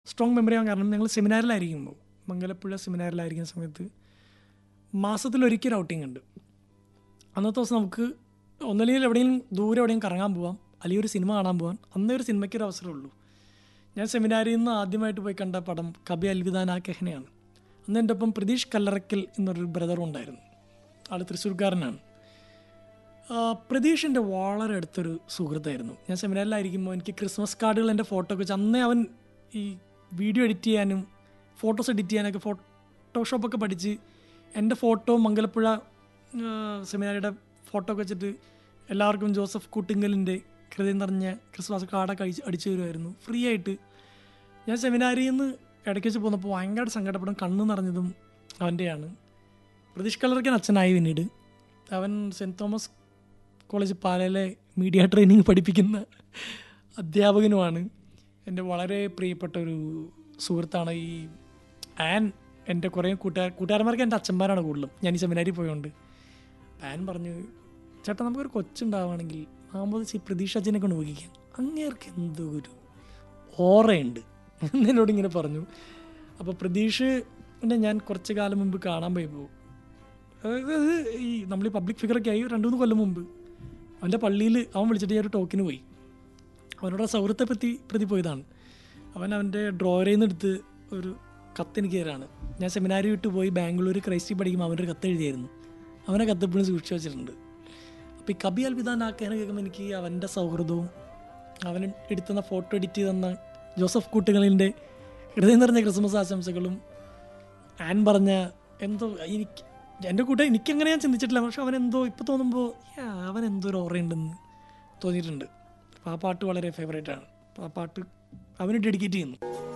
strong memory ആവാൻ കാരണം ഞങ്ങൾ സെമിനാറിലായിരിക്കുമ്പോൾ മംഗലപ്പുഴ സെമിനാറിലായിരിക്കുന്ന സമയത്ത് മാസത്തിലൊരിക്കൽ ഔട്ടിംഗ് ഉണ്ട് അന്നത്തെ ദിവസം നമുക്ക് ഒന്നല്ലെങ്കിൽ എവിടെയെങ്കിലും ദൂരെ എവിടെയും കറങ്ങാൻ പോവാം അല്ലെങ്കിൽ ഒരു സിനിമ കാണാൻ പോവാൻ അന്നേ ഒരു സിനിമയ്ക്ക് ഒരു അവസരമുള്ളൂ ഞാൻ സെമിനാരിൽ നിന്ന് ആദ്യമായിട്ട് പോയി കണ്ട പടം കബി അൽവിദാൻ ആ കെഹനയാണ് അന്ന് എൻ്റെ ഒപ്പം പ്രതീഷ് കല്ലറക്കൽ എന്നൊരു ബ്രദറും ഉണ്ടായിരുന്നു ആൾ തൃശ്ശൂർക്കാരനാണ് ആ, പ്രതീഷ് എൻ്റെ വളരെ അടുത്തൊരു സുഹൃത്തായിരുന്നു ഞാൻ സെമിനാറിലായിരിക്കുമ്പോൾ എനിക്ക് ക്രിസ്മസ് കാർഡുകൾ എൻ്റെ ഫോട്ടോ ഒക്കെ വെച്ച് അന്നേ അവൻ ഈ വീഡിയോ എഡിറ്റ് ചെയ്യാനും ഫോട്ടോസ് എഡിറ്റ് ചെയ്യാനൊക്കെ ഫോട്ടോഷോപ്പൊക്കെ പഠിച്ച് എൻ്റെ ഫോട്ടോ മംഗലപ്പുഴ ആ, സെമിനാരിയുടെ ഫോട്ടോ ഒക്കെ വെച്ചിട്ട് എല്ലാവർക്കും ജോസഫ് കൂട്ടിങ്കലിൻ്റെ ഹൃദയം നിറഞ്ഞ ക്രിസ്മസ് കാർഡൊക്കെ അടിച്ച് അടിച്ചു തരുമായിരുന്നു ഫ്രീ ആയിട്ട് ഞാൻ സെമിനാരിയിൽ നിന്ന് ഇടയ്ക്ക് വെച്ച് പോന്നപ്പോൾ ഭയങ്കര സങ്കടപ്പെടും കണ്ണ് നിറഞ്ഞതും അവൻ്റെയാണ് പ്രതീഷ് കളർക്കൻ അച്ഛനായി പിന്നീട് അവൻ സെൻറ്റ് തോമസ് കോളേജ് പാലയിലെ മീഡിയ ട്രെയിനിങ് പഠിപ്പിക്കുന്ന അധ്യാപകനുമാണ് എൻ്റെ വളരെ പ്രിയപ്പെട്ട ഒരു സുഹൃത്താണ് ഈ ആൻ എൻ്റെ കുറേ കൂട്ടുകാർ കൂട്ടുകാരന്മാർക്ക് എൻ്റെ അച്ഛന്മാരാണ് കൂടുതലും ഞാൻ ഈ സെമിനാരിൽ പോയതുകൊണ്ട് ആൻ പറഞ്ഞു ചേട്ടാ നമുക്കൊരു കൊച്ചുണ്ടാവുകയാണെങ്കിൽ ആകുമ്പോൾ ചി പ്രതീക്ഷ അച്ഛനെ കൊണ്ട് ഉപയോഗിക്കാം അങ്ങേർക്ക് എന്തോ ഒരു ഓറയുണ്ട് എന്നോട് ഇങ്ങനെ പറഞ്ഞു അപ്പോൾ പ്രതീക്ഷനെ ഞാൻ കുറച്ച് കാലം മുമ്പ് കാണാൻ പോയപ്പോൾ അതായത് ഈ നമ്മൾ ഈ പബ്ലിക് ഫിഗറൊക്കെ ആയി രണ്ട് മൂന്ന് കൊല്ലം മുമ്പ് അവൻ്റെ പള്ളിയിൽ അവൻ വിളിച്ചിട്ട് ഞാൻ ഒരു ടോക്കിന് പോയി അവനോട് ആ സൗഹൃദത്തെ പറ്റി പ്രതി പോയതാണ് അവൻ അവൻ്റെ ഡ്രോയറിൽ നിന്ന് എടുത്ത് ഒരു കത്ത് എനിക്ക് തരാണ് ഞാൻ സെമിനാരി വിട്ട് പോയി ബാംഗ്ലൂർ ക്രൈസ്റ്റി പഠിക്കുമ്പോൾ അവൻ്റെ ഒരു കത്ത് എഴുതിയായിരുന്നു അവനെ കത്ത് ഇപ്പോഴും സൂക്ഷിച്ചു വെച്ചിട്ടുണ്ട് അപ്പോൾ ഈ കബി അൽവിദാൻ ആക്കാനെ കേൾക്കുമ്പോൾ എനിക്ക് അവൻ്റെ സൗഹൃദവും അവൻ എടുത്തുന്ന ഫോട്ടോ എഡിറ്റ് തന്ന ജോസഫ് കൂട്ടുകളിൻ്റെ ഹൃദയം നിറഞ്ഞ ക്രിസ്മസ് ആശംസകളും ആൻ പറഞ്ഞ എന്തോ എനിക്ക് എൻ്റെ കൂടെ എനിക്കങ്ങനെ ഞാൻ ചിന്തിച്ചിട്ടില്ല പക്ഷെ അവൻ എന്തോ ഇപ്പോൾ തോന്നുമ്പോൾ യാ, അവൻ എന്തോ ഒരു ഓറയുണ്ടെന്ന് തോന്നിയിട്ടുണ്ട് അപ്പോൾ ആ പാട്ട് വളരെ ഫേവറേറ്റ് ആണ് അപ്പോൾ ആ പാട്ട് അവന് ഡെഡിക്കേറ്റ് ചെയ്യുന്നു